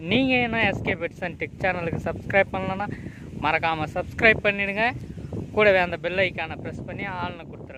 நீங்கள் என்ன SK pets and tech சேனலுக்கு சப்ஸ்கிரைப் பண்ணலன்னா மறக்காமல் சப்ஸ்கிரைப் பண்ணிடுங்க கூடவே அந்த பெல் ஐக்கானை ப்ரெஸ் பண்ணி ஆள்னு கொடுத்துருங்க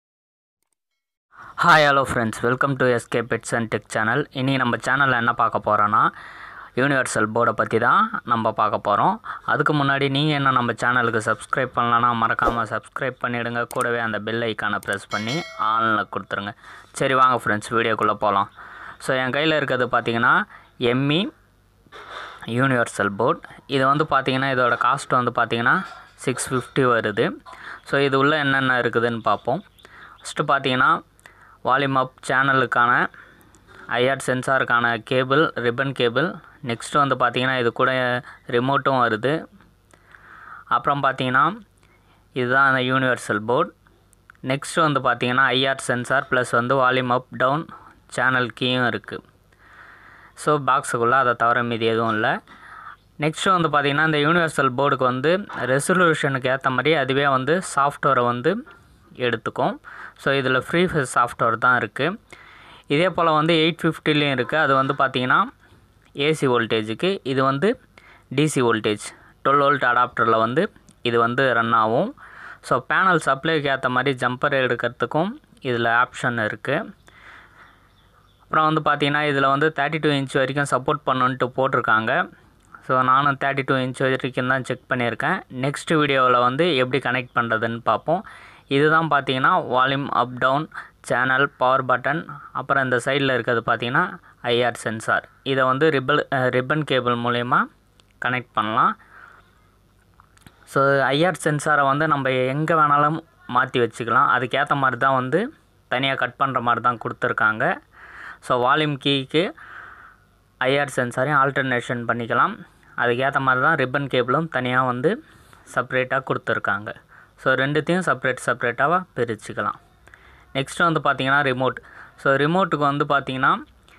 hi hello friends welcome to SK pets and tech channel இனி நம்ம சேனலில் என்ன பார்க்க போகிறோன்னா யூனிவர்சல் போர்டை பற்றி தான் நம்ம பார்க்க போகிறோம் அதுக்கு முன்னாடி நீங்கள் என்ன நம்ம சேனலுக்கு சப்ஸ்கிரைப் பண்ணலன்னா மறக்காமல் சப்ஸ்கிரைப் பண்ணிவிடுங்க கூடவே அந்த பெல் ஐக்கானை ப்ரெஸ் பண்ணி ஆனில் கொடுத்துருங்க சரி வாங்க ஃப்ரெண்ட்ஸ் வீடியோக்குள்ளே போகலாம் ஸோ என் கையில் இருக்கிறது பார்த்தீங்கன்னா எம்மி யூனிவர்சல் போர்ட் இது வந்து பார்த்தீங்கன்னா இதோட காஸ்ட் வந்து பார்த்தீங்கன்னா சிக்ஸ் ஃபிஃப்டி வருது ஸோ இது உள்ள என்னென்ன இருக்குதுன்னு பார்ப்போம் ஃபஸ்ட்டு பார்த்தீங்கன்னா வால்யூம் அப் சேனலுக்கான ஐஆர் சென்சாருக்கான கேபிள் ரிப்பன் கேபிள் நெக்ஸ்ட்டு வந்து பார்த்தீங்கன்னா இது கூட ரிமோட்டும் வருது அப்புறம் பார்த்தீங்கன்னா இதுதான் அந்த யூனிவர்சல் போர்ட் நெக்ஸ்ட்டு வந்து பார்த்தீங்கன்னா ஐஆர் சென்சார் ப்ளஸ் வந்து வால்யூம் அப் டவுன் சேனல் கீயும் இருக்குது ஸோ பாக்ஸுக்குள்ளே அதை தவிர மீதி எதுவும் இல்லை நெக்ஸ்ட்டு வந்து பார்த்திங்கன்னா இந்த யூனிவர்சல் போர்டுக்கு வந்து ரெசல்யூஷனுக்கு ஏற்ற மாதிரி அதுவே வந்து சாஃப்ட்வேரை வந்து எடுத்துக்கும் ஸோ இதில் ஃப்ரீ சாஃப்ட்வேர் தான் இருக்குது இதே போல் வந்து எயிட் ஃபிஃப்டிலையும் இருக்குது அது வந்து பார்த்திங்கன்னா ஏசி வோல்டேஜுக்கு இது வந்து டிசி வோல்டேஜ் டுவெல் வோல்ட் அடாப்டரில் வந்து இது வந்து ரன் ஆகும் ஸோ பேனல் சப்ளைக்கு ஏற்ற மாதிரி ஜம்பர் எடுக்கிறதுக்கும் இதில் ஆப்ஷன் இருக்குது அப்புறம் வந்து பார்த்தீங்கன்னா இதில் வந்து தேர்ட்டி டூ இன்ச் வரைக்கும் சப்போர்ட் பண்ணுன்ட்டு போட்டிருக்காங்க ஸோ நானும் தேர்ட்டி டூ இன்ச் வரைக்கும் தான் செக் பண்ணியிருக்கேன் நெக்ஸ்ட் வீடியோவில் வந்து எப்படி கனெக்ட் பண்ணுறதுன்னு பார்ப்போம் இதுதான் பார்த்தீங்கன்னா volume up down channel power button அப்புறம் இந்த சைடில் இருக்கிறது பார்த்தீங்கன்னா ஐஆர் சென்சார் இதை வந்து ரிப்பல் ரிப்பன் கேபிள் மூலயமா கனெக்ட் பண்ணலாம் ஸோ ஐஆர் சென்சாரை வந்து நம்ம எங்கே வேணாலும் மாற்றி வச்சுக்கலாம் அதுக்கேற்ற மாதிரி தான் வந்து தனியாக கட் பண்ணுற மாதிரி தான் கொடுத்துருக்காங்க ஸோ வால்யூம் கீக்கு ஐஆர் சென்சாரையும் ஆல்டர்னேஷன் பண்ணிக்கலாம் அதுக்கேற்ற மாதிரி தான் ரிப்பன் கேபிளும் தனியாக வந்து செப்ரேட்டாக கொடுத்துருக்காங்க ஸோ ரெண்டுத்தையும் செப்ரேட் செப்ரேட்டாக பிரிச்சுக்கலாம் நெக்ஸ்ட்டு வந்து பார்த்திங்கன்னா ரிமோட் ஸோ ரிமோட்டுக்கு வந்து பார்த்திங்கன்னா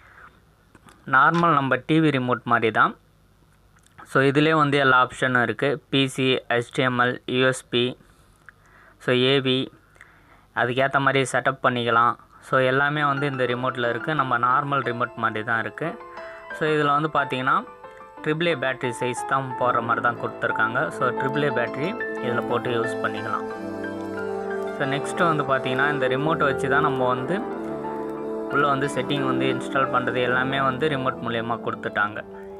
நார்மல் நம்ம டிவி ரிமோட் மாதிரி தான் ஸோ இதிலே வந்து எல்லா ஆப்ஷனும் இருக்குது PC HDMI USB so AV அதுக்கேற்ற மாதிரி செட்டப் பண்ணிக்கலாம் ஸோ எல்லாமே வந்து இந்த ரிமோட்டில் இருக்குது நம்ம நார்மல் ரிமோட் மாதிரி தான் இருக்குது ஸோ இதில் வந்து பார்த்திங்கன்னா ட்ரிபிள் ஏ பேட்ரி சைஸ் தான் போடுற மாதிரி தான் கொடுத்துருக்காங்க ஸோ ட்ரிபிள் ஏ பேட்ரி இதில் போட்டு யூஸ் பண்ணிக்கலாம் ஸோ நெக்ஸ்ட்டு வந்து பார்த்திங்கன்னா இந்த ரிமோட்டை வச்சு தான் நம்ம வந்து உள்ளே வந்து செட்டிங் வந்து இன்ஸ்டால் பண்ணுறது எல்லாமே வந்து ரிமோட் மூலயமா கொடுத்துட்டாங்க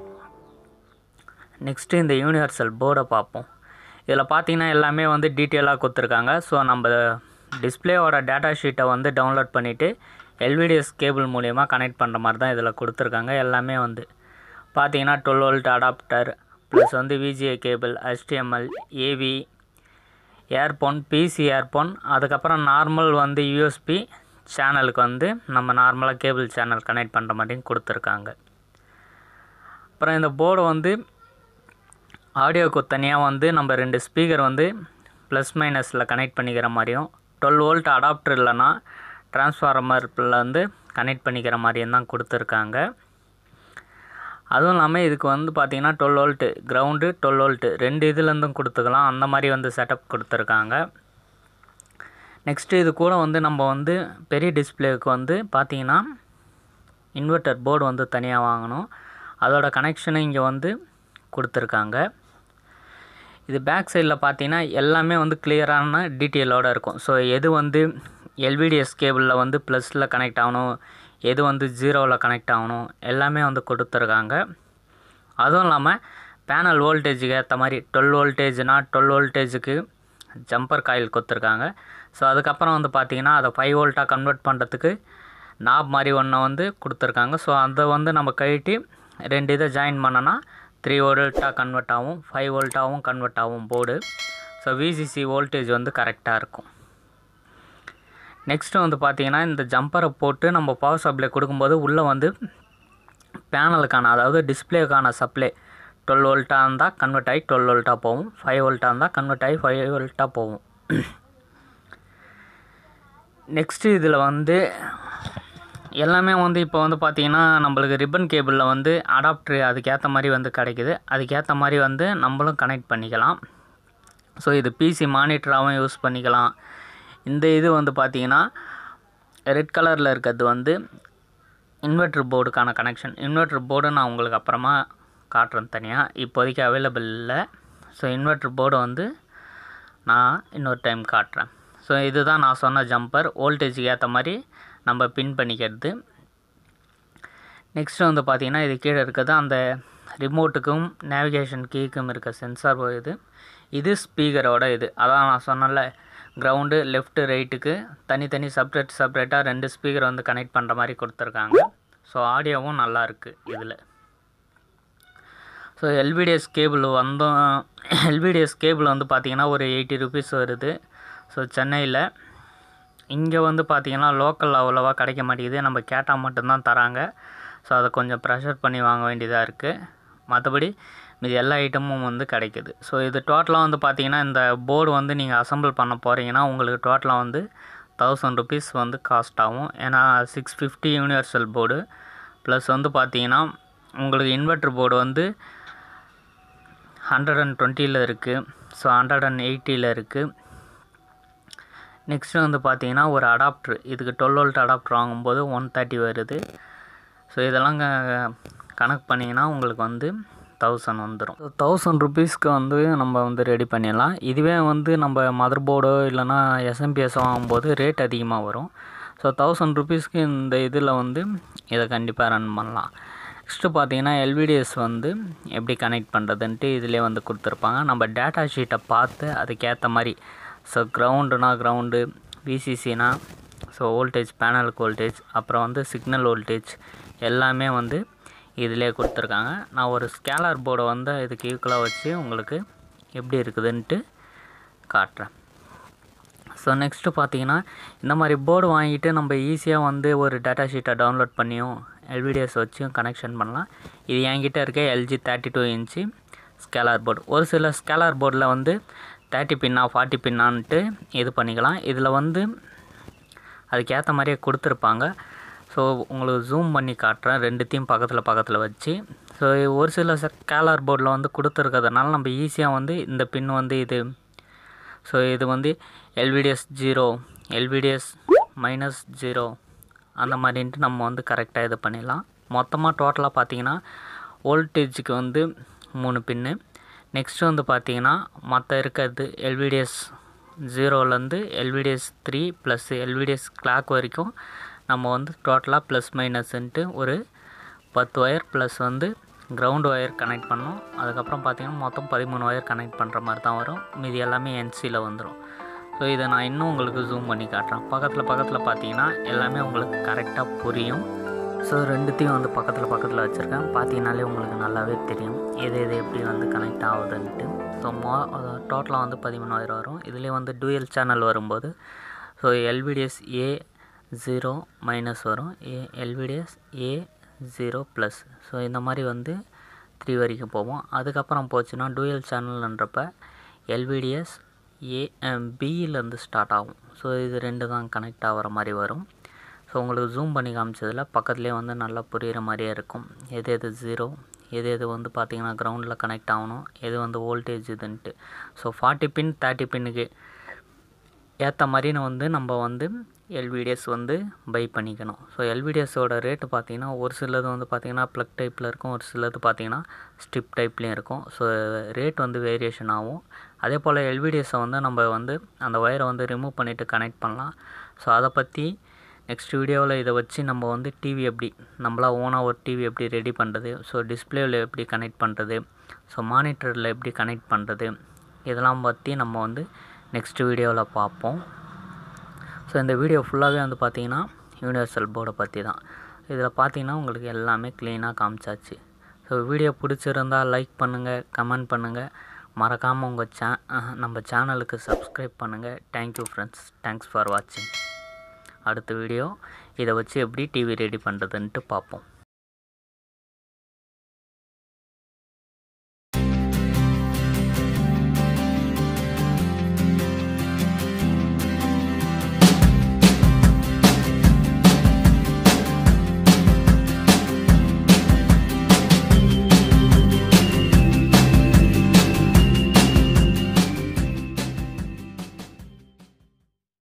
நெக்ஸ்ட்டு இந்த யூனிவர்சல் போர்டை பார்ப்போம் இதில் பார்த்தீங்கன்னா எல்லாமே வந்து டீட்டெயிலாக கொடுத்துருக்காங்க ஸோ நம்ம டிஸ்பிளேவோட டேட்டா ஷீட்டை வந்து டவுன்லோட் பண்ணிவிட்டு எல்விடிஎஸ் கேபிள் மூலயமா கனெக்ட் பண்ணுற மாதிரி தான் இதில் கொடுத்துருக்காங்க எல்லாமே வந்து பார்த்தீங்கன்னா டுவெல் வோல்ட் அடாப்டர் ப்ளஸ் வந்து VGA cable HDMI AV earphone PC earphone அதுக்கப்புறம் நார்மல் வந்து யூஎஸ்பி சேனலுக்கு வந்து நம்ம நார்மலாக கேபிள் சேனல் கனெக்ட் பண்ணுற மாதிரியும் கொடுத்துருக்காங்க அப்புறம் இந்த போர்டு வந்து ஆடியோக்கு தனியாக வந்து நம்ம ரெண்டு ஸ்பீக்கர் வந்து ப்ளஸ் மைனஸில் கனெக்ட் பண்ணிக்கிற மாதிரியும் டுவெல் வோல்ட் அடாப்டர் இல்லைன்னா டிரான்ஸ்ஃபார்மரில் வந்து கனெக்ட் பண்ணிக்கிற மாதிரியும் தான் கொடுத்துருக்காங்க அதுவும் இல்லாமல் இதுக்கு வந்து பார்த்திங்கன்னா twelve volt ground twelve volt ரெண்டு இதுலேருந்தும் கொடுத்துக்கலாம் அந்த மாதிரி வந்து செட்டப் கொடுத்துருக்காங்க நெக்ஸ்ட்டு இது கூட வந்து நம்ம வந்து பெரிய டிஸ்பிளேவுக்கு வந்து பார்த்திங்கன்னா இன்வெர்ட்டர் போர்டு வந்து தனியாக வாங்கணும் அதோட கனெக்ஷனை இங்கே வந்து கொடுத்துருக்காங்க இது பேக் சைடில் பார்த்தீங்கன்னா எல்லாமே வந்து கிளியரான டீட்டெயிலோடு இருக்கும் ஸோ எது வந்து எல்விடிஎஸ் கேபிளில் வந்து ப்ளஸில் கனெக்ட் ஆகணும் எது வந்து ஜீரோவில் கனெக்ட் ஆகணும் எல்லாமே வந்து கொடுத்துருக்காங்க அதுவும் இல்லாமல் பேனல் வோல்டேஜுக்கு ஏற்ற மாதிரி டுவெல் வோல்டேஜ்னால் டுவெல் வோல்டேஜுக்கு ஜம்பர் காயில் கொடுத்துருக்காங்க ஸோ அதுக்கப்புறம் வந்து பார்த்திங்கன்னா அதை ஃபைவ் வோல்ட்டாக கன்வெர்ட் பண்ணுறதுக்கு நாப் மாதிரி ஒன்று வந்து கொடுத்துருக்காங்க ஸோ அதை வந்து நம்ம கழட்டி ரெண்டு இதை ஜாயின் பண்ணோன்னா த்ரீ வோல்ட்டாக கன்வெர்ட் ஆகும் ஃபைவ் வோல்ட்டாகவும் கன்வெர்ட் ஆகும் போர்டு ஸோ விசிசி வோல்டேஜ் வந்து கரெக்டாக இருக்கும் நெக்ஸ்ட்டு வந்து பார்த்திங்கன்னா இந்த ஜம்பரை போட்டு நம்ம பவர் சப்ளை கொடுக்கும்போது உள்ளே வந்து பேனலுக்கான அதாவது டிஸ்பிளேக்கான சப்ளை டுவெல் வோல்ட்டாக இருந்தால் கன்வெர்ட் ஆகி டுவெல் வோல்ட்டாக போகும் ஃபைவ் வோல்ட்டாக இருந்தால் கன்வெர்ட் ஆகி ஃபைவ் வோல்ட்டாக போகும் நெக்ஸ்ட்டு இதில் வந்து எல்லாமே வந்து இப்போ வந்து பார்த்திங்கன்னா நம்மளுக்கு ரிப்பன் கேபிளில் வந்து அடாப்டர் அதுக்கேற்ற மாதிரி வந்து கிடைக்குது அதுக்கேற்ற மாதிரி வந்து நம்மளும் கனெக்ட் பண்ணிக்கலாம் ஸோ இது பிசி மானிட்டராகவும் யூஸ் பண்ணிக்கலாம் இந்த இது வந்து பார்த்திங்கன்னா ரெட் கலரில் இருக்கிறது வந்து இன்வெர்ட்ரு போர்டுக்கான கனெக்ஷன் இன்வெர்ட்ரு போர்டு நான் உங்களுக்கு அப்புறமா காட்டுறேன் தனியாக இப்போதைக்கு அவைலபிள் இல்லை ஸோ இன்வெர்ட்ரு போர்டை வந்து நான் இன்னொரு டைம் காட்டுறேன் ஸோ இதுதான் நான் சொன்ன ஜம்பர் வோல்டேஜுக்கு ஏற்ற மாதிரி நம்ம பின் பண்ணிக்கிறது நெக்ஸ்ட்டு வந்து பார்த்திங்கன்னா இது கீழே இருக்கிறது அந்த ரிமோட்டுக்கும் நேவிகேஷன் கீக்கும் இருக்க சென்சார் இது இது ஸ்பீக்கரோட இது அதான் நான் சொன்னல கிரவுண்டு லெஃப்ட்டு ரைட்டுக்கு தனித்தனி செப்ரேட் செப்ரேட்டாக ரெண்டு ஸ்பீக்கர் வந்து கனெக்ட் பண்ணுற மாதிரி கொடுத்துருக்காங்க ஸோ ஆடியோவும் நல்லா இருக்குது இதில் ஸோ எல்விடிஎஸ் கேபிள் வந்தோம் எல்விடிஎஸ் கேபிள் வந்து பார்த்திங்கன்னா ஒரு எயிட்டி ருபீஸ் வருது ஸோ சென்னையில் இங்கே வந்து பார்த்திங்கன்னா லோக்கல் அவ்வளோவா கிடைக்க மாட்டேங்குது நம்ம கேட்டால் மட்டும்தான் தராங்க ஸோ அதை கொஞ்சம் ப்ரெஷர் பண்ணி வாங்க வேண்டியதாக இருக்குது மற்றபடி இது எல்லா ஐட்டமும் வந்து கிடைக்குது ஸோ இது டோட்டலாக வந்து பார்த்திங்கன்னா இந்த போர்டு வந்து நீங்கள் அசம்பிள் பண்ண போகிறீங்கன்னா உங்களுக்கு டோட்டலாக வந்து தௌசண்ட் ருபீஸ் வந்து காஸ்ட் ஆகும் ஏன்னா six fifty universal board plus வந்து பார்த்தீங்கன்னா உங்களுக்கு இன்வெர்ட்ரு போர்டு வந்து ஹண்ட்ரட் அண்ட் டுவெண்ட்டியில் இருக்குது ஸோ ஹண்ட்ரட் அண்ட் எயிட்டியில் இருக்குது நெக்ஸ்ட்டு வந்து பார்த்தீங்கன்னா ஒரு அடாப்ட்ரு இதுக்கு டுவெல் வோல்ட் அடாப்டர் வாங்கும்போது ஒன் தேர்ட்டி வருது ஸோ இதெல்லாம் க- கணக்கு பண்ணிங்கன்னா உங்களுக்கு வந்து தௌசண்ட் வந்துடும் தௌசண்ட் ருபீஸ்க்கு வந்து நம்ம வந்து ரெடி பண்ணிடலாம் இதுவே வந்து நம்ம மதர் போர்டோ இல்லைனா எஸ்எம்பிஎஸ் வாங்கும்போது ரேட் அதிகமாக வரும் ஸோ தௌசண்ட் ருபீஸ்க்கு இந்த இதில் வந்து இதை கண்டிப்பாக ரன் பண்ணலாம் நெக்ஸ்ட்டு பார்த்தீங்கன்னா எல்விடிஎஸ் வந்து எப்படி கனெக்ட் பண்ணுறதுன்ட்டு இதிலே வந்து கொடுத்துருப்பாங்க நம்ம டேட்டா ஷீட்டை பார்த்து அதுக்கேற்ற மாதிரி ஸோ கிரவுண்டுனா கிரவுண்டு விசிசினா ஸோ வோல்டேஜ் பேனலுக்கு வோல்டேஜ் அப்புறம் வந்து சிக்னல் வோல்டேஜ் எல்லாமே வந்து இதிலே கொடுத்துருக்காங்க நான் ஒரு ஸ்கேலர் போர்டை வந்து இதுக்கு ஈக்குவலாக வச்சு உங்களுக்கு எப்படி இருக்குதுன்ட்டு காட்டுறேன் ஸோ நெக்ஸ்ட்டு பார்த்தீங்கன்னா இந்த மாதிரி போர்டு வாங்கிட்டு நம்ம ஈஸியாக வந்து ஒரு டேட்டா ஷீட்டை டவுன்லோட் பண்ணியும் எல்விடிஎஸ் வச்சும் கனெக்ஷன் பண்ணலாம் இது என்கிட்ட இருக்க LG thirty two inch scaler board ஒரு சில ஸ்கேலார் போர்டில் வந்து தேர்ட்டி பின்னா ஃபார்ட்டி பின்னான்ட்டு இது பண்ணிக்கலாம் இதில் வந்து அதுக்கேற்ற மாதிரியே கொடுத்துருப்பாங்க ஸோ உங்களுக்கு ஜூம் பண்ணி காட்டுறேன் ரெண்டுத்தையும் பக்கத்தில் பக்கத்தில் வச்சு ஸோ ஒரு சில ஸ்கேலார் போர்டில் வந்து கொடுத்துருக்கிறதுனால நம்ம ஈஸியாக வந்து இந்த பின் வந்து இது ஸோ இது வந்து LVDS zero LVDS minus zero அந்த மாதிரின்ட்டு நம்ம வந்து கரெக்டாக இது பண்ணிடலாம் மொத்தமாக டோட்டலாக பார்த்தீங்கன்னா வோல்டேஜுக்கு வந்து மூணு பின்னு நெக்ஸ்ட்டு வந்து பார்த்தீங்கன்னா மற்ற இருக்கிறது எல்விடிஎஸ் ஜீரோலேருந்து LVDS three plus LVDS clock வரைக்கும் நம்ம வந்து டோட்டலாக ப்ளஸ் மைனஸ்ன்ட்டு ஒரு பத்து ஒயர் ப்ளஸ் வந்து கிரவுண்ட் ஒயர் கனெக்ட் பண்ணோம் அதுக்கப்புறம் பார்த்தீங்கன்னா மொத்தம் பதிமூணு ஒயர் கனெக்ட் பண்ணுற மாதிரி தான் வரும் மீதி எல்லாமே என்சியில் வந்துடும் ஸோ இதை நான் இன்னும் உங்களுக்கு ஜூம் பண்ணி காட்டுறேன் பக்கத்தில் பக்கத்தில் பார்த்தீங்கன்னா எல்லாமே உங்களுக்கு கரெக்டாக புரியும் ஸோ ரெண்டுத்தையும் வந்து பக்கத்தில் பக்கத்தில் வச்சுருக்கேன் பார்த்தீங்கனாலே உங்களுக்கு நல்லாவே தெரியும் எது எது எப்படி வந்து கனெக்ட் ஆகுதுன்ட்டு ஸோ மோ டோட்டலாக வந்து பதிமூணாயிரம் வரும் இதுலேயே வந்து டூயல் சேனல் வரும்போது so LVDS A zero minus வரும் A LVDS A zero plus so இந்த மாதிரி வந்து த்ரீ வரைக்கும் போவோம் அதுக்கப்புறம் போச்சுன்னா டூயல் சேனல்ன்றப்ப எல்விடிஎஸ் ஏ பியிலேருந்து ஸ்டார்ட் ஆகும் ஸோ இது ரெண்டு தான் கனெக்ட் ஆகிற மாதிரி வரும் ஸோ உங்களுக்கு ஜூம் பண்ணி காமிச்சதில் பக்கத்துலேயே வந்து நல்லா புரிகிற மாதிரியே இருக்கும் எது எது ஜீரோ எது எது வந்து பார்த்திங்கன்னா கிரவுண்டில் கனெக்ட் ஆகணும் எது வந்து வோல்டேஜ் இதுன்ட்டு ஸோ ஃபார்ட்டி பின் தேர்ட்டி பின்னுக்கு ஏற்ற மாதிரின்னு வந்து நம்ம வந்து எல்விடிஎஸ் வந்து பை பண்ணிக்கணும் ஸோ எல்விடிஎஸோட ரேட்டு பார்த்தீங்கன்னா ஒரு சிலது வந்து பார்த்திங்கன்னா ப்ளக் டைப்பில் இருக்கும் ஒரு சிலது பார்த்திங்கன்னா ஸ்ட்ரிப் டைப்லேயும் இருக்கும் ஸோ ரேட் வந்து வேரியேஷன் ஆகும் அதே போல் எல்விடிஎஸை வந்து நம்ம வந்து அந்த ஒயரை வந்து ரிமூவ் பண்ணிவிட்டு கனெக்ட் பண்ணலாம் ஸோ அதை பற்றி நெக்ஸ்ட் வீடியோவில் இதை வச்சு நம்ம வந்து டிவி எப்படி நம்மளா ஓனாக ஒரு டிவி எப்படி ரெடி பண்ணுறது ஸோ டிஸ்பிளேவில் எப்படி கனெக்ட் பண்ணுறது ஸோ மானிட்டரில் எப்படி கனெக்ட் பண்ணுறது இதெல்லாம் பற்றி நம்ம வந்து நெக்ஸ்ட் வீடியோவில் பார்ப்போம் ஸோ இந்த வீடியோ ஃபுல்லாகவே வந்து பார்த்தீங்கன்னா யூனிவர்சல் போர்டை பற்றி தான் இதில் பார்த்தீங்கன்னா உங்களுக்கு எல்லாமே க்ளீனாக காமிச்சாச்சு ஸோ வீடியோ பிடிச்சிருந்தால் லைக் பண்ணுங்கள் கமெண்ட் பண்ணுங்கள் மறக்காமல் உங்கள் சே அஹ், நம்ம சேனலுக்கு சப்ஸ்கிரைப் பண்ணுங்கள் தேங்க்யூ ஃப்ரெண்ட்ஸ் தேங்க்ஸ் ஃபார் வாட்சிங் அடுத்த வீடியோ இதை வச்சு எப்படி டிவி ரெடி பண்ணுறதுன்ட்டு பார்ப்போம்